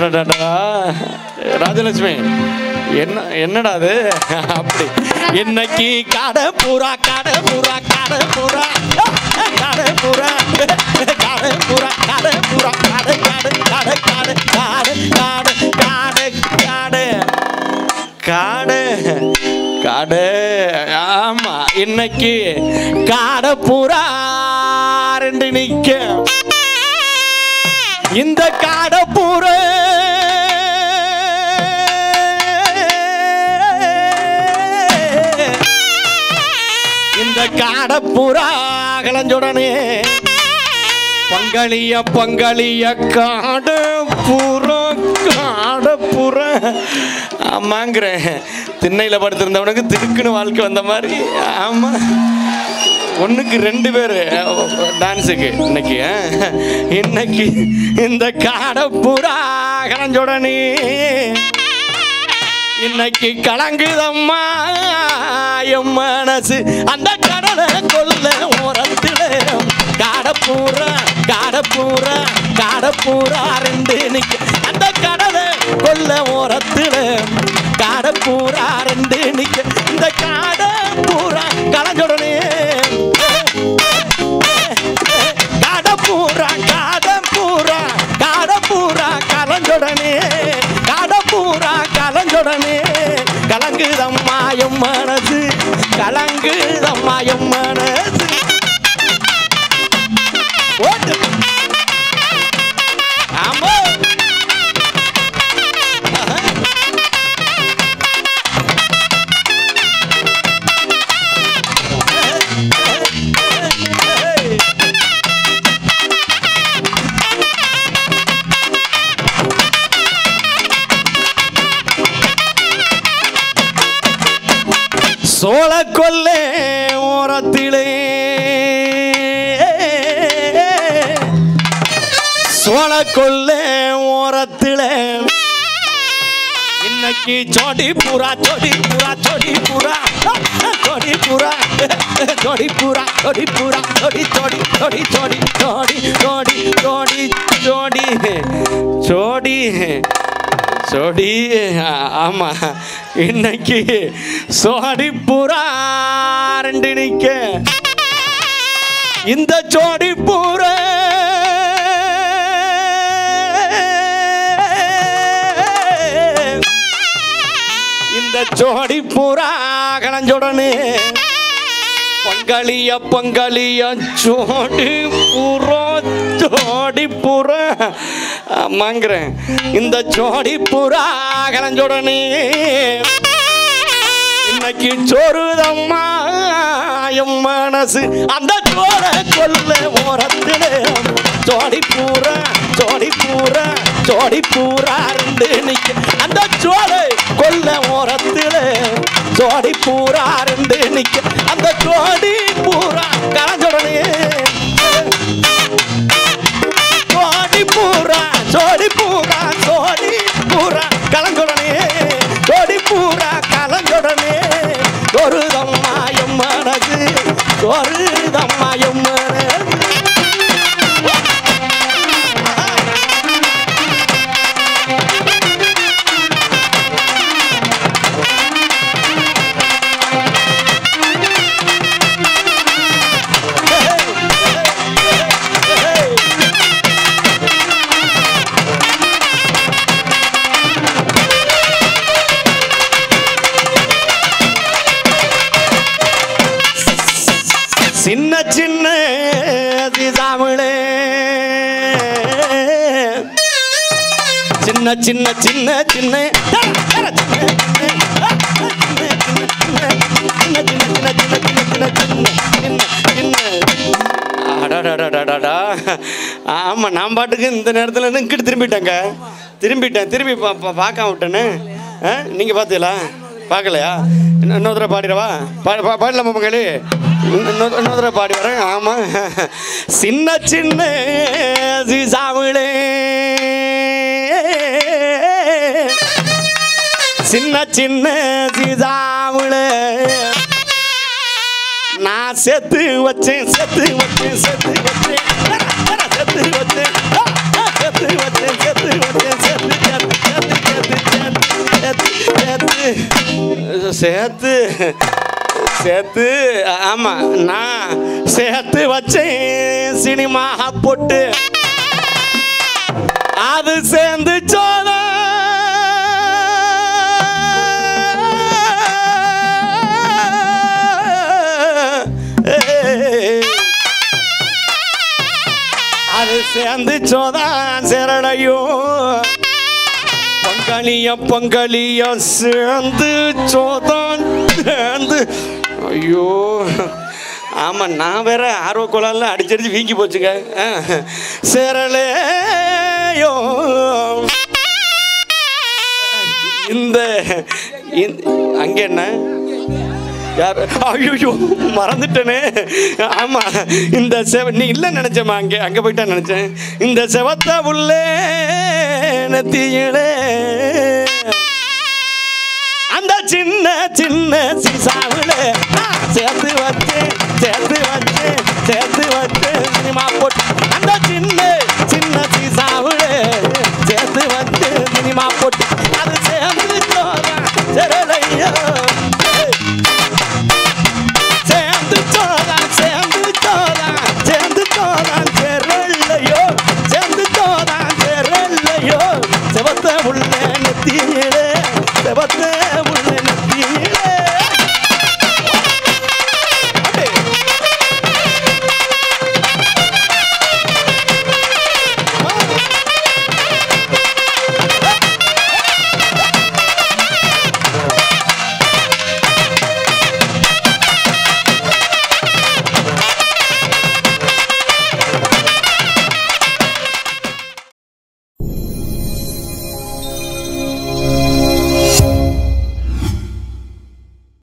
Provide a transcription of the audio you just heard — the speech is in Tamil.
அடடடடா. ராஜலட்சுமி என்ன என்னடா அது அப்படி இன்னைக்கு கடை பூரா கடை பூரா கடை பூரா கடை பூரா கடை பூரா கடை பூரா கடை கடை கடை கடை காடு காடு காடு காடு காடு காடு ஆமா இன்னைக்கு காடை பூரா ரெண்டு நிக்க இந்த காடை பூரா இந்த காடை பூரா கலஞ்சுடனே பங்களிய பங்களிய காடு பூரா காடு பூரா ஆமாங்கிறேன் திண்ணையில் படுத்திருந்தவனுக்கு திடுக்குன்னு வாழ்க்கை வந்த மாதிரி ஆமா ஒண்ணுக்கு ரெண்டு பேர் டான்ஸுக்கு இன்னைக்கு ஆ? இன்னைக்கு இந்த காடை பூரா கலஞ்சுடனே இன்னைக்கு கலங்குதம்மா என் மனசு அந்த கடலை கொல்ல ஓரத்துல காடப்பூரா காடப்பூரா காடப்பூரா ரெண்டு நிக்க அந்த கடலை கொல்ல ஓரத்துல காடப்பூரா ரெண்டு நிக்க இந்த காடப்பூரா கலஞ்சுடனே காடப்பூரா காடப்பூரா காடப்பூரா கலஞ்சுடனே காடப்பூரா கலஞ்சுடனே கலங்குதம்மா என் மனசு கலங்குதம்மா என் மனசு ஓட்டு ஆமா சோழ கொல்லே ஓரத்திலே சோழ கொல்லே ஓரத்திலே இன்னைக்கு ஜோடி பூரா ஜோடி பூரா ஜோடி பூரா ஜோடி பூரா ஜோடி பூரா ஜோடி பூரா ஜோடி ஜோடி ஜோடி ஜோடி ஜோடி ஜோடி ஜோடி ஜோடி ஜோடி சோடி ஆமா இன்னைக்கு சோடி புறா ரெண்டு நிக்க இந்த ஜோடி பூரா இந்த ஜோடி பூரா கலஞ்சுடனே பங்களிய பங்களிய ஜோடி பூரா ஜோடி பூரா ஆமாங்கிறேன் இந்த ஜோடி பூரா கலஞ்சுடனே இன்னைக்கு சோறுதம்மா என் மனசு அந்த சோற கொல்ல ஓரத்திலே ஜோடி பூரா ஜோடி பூரா ஜோடி பூரா ரெண்டு நிக்க அந்த சோறு கொல்ல ஓரத்திலே ஜோடி பூரா ரெண்டு நிக்க அந்த ஜோடி பூரா கலஞ்சுடனே ஜோடி பூரா ஜோடி பூரா ஜோடி பூரா கலஞ்சுடனே ஜோடி பூரா கலஞ்சுடனே ஒரு தம்மாயம் மனது ஒரு தம்மாயம் மனது சின்ன சின்ன தமிழே சின்ன சின்ன சின்ன சின்ன அடடடடடடா. ஆமா நான் பாட்டுக்கு இந்த நேரத்தில் இருந்து இங்கிட்டு திரும்பிட்டேங்க திரும்பிட்டேன் திரும்பி பா பா- பார்க்காம விட்டேன்னு ஆ நீங்கள் பார்த்தீங்களா பார்க்கலையா இன்னும் இன்னொரு தடவை பாடிடவா பாடி பா பாடலாமா மகளே இன்னொரு இன்னொரு தடவை பாடி வரேன் ஆமாம் சின்ன சின்ன சாமிழே சின்ன சின்ன சீதாவுளே நான் செத்து வச்சேன் செத்து வச்சேன் செத்து வச்சேன் செத்து வச்சேன் செத்து வச்சேன் செத்து வச்சேன் செத்து சேர்த்து சேர்த்து ஆமாம் நான் சேர்த்து வச்சேன் சினிமா போட்டு அது சேர்ந்து சோழ அது சேர்ந்து சோதான் சேரடையும் பொங்கலிய பொங்கலிய சேர்ந்து சோதான் சேர்ந்து ஐயோ ஆமாம் நான் வேற ஆர்வ குழால அடிச்சடிச்சு வீங்கி போச்சுங்க ஆ. சேரலையோ இந்த இந்த- அங்க என்ன யார் ஐயோ மறந்துட்டேனே ஆமா இந்த செவ நீ இல்லை நினைச்சேம்மா அங்கே அங்கே போயிட்டா நினைச்சேன் இந்த செவத்த உள்ளே நெத்தியிலே அந்த சின்ன சின்ன சீசாவில் சேர்த்து வச்சு சேர்த்து வச்சு சேர்த்து வச்சு சினிமா போட்டு அந்த சின்ன சின்ன சீசாவில் சேர்த்து வச்சு சினிமா போட்டு அது சேர்ந்து சோறா செரலையோ சேர்ந்து சோறான் சேர்ந்து சோறான் சேர்ந்து சோறான் செரல்லையோ சேர்ந்து சோறான் செரல்லையோ செவத்த உள்ள நெத்தியிலே செவத்த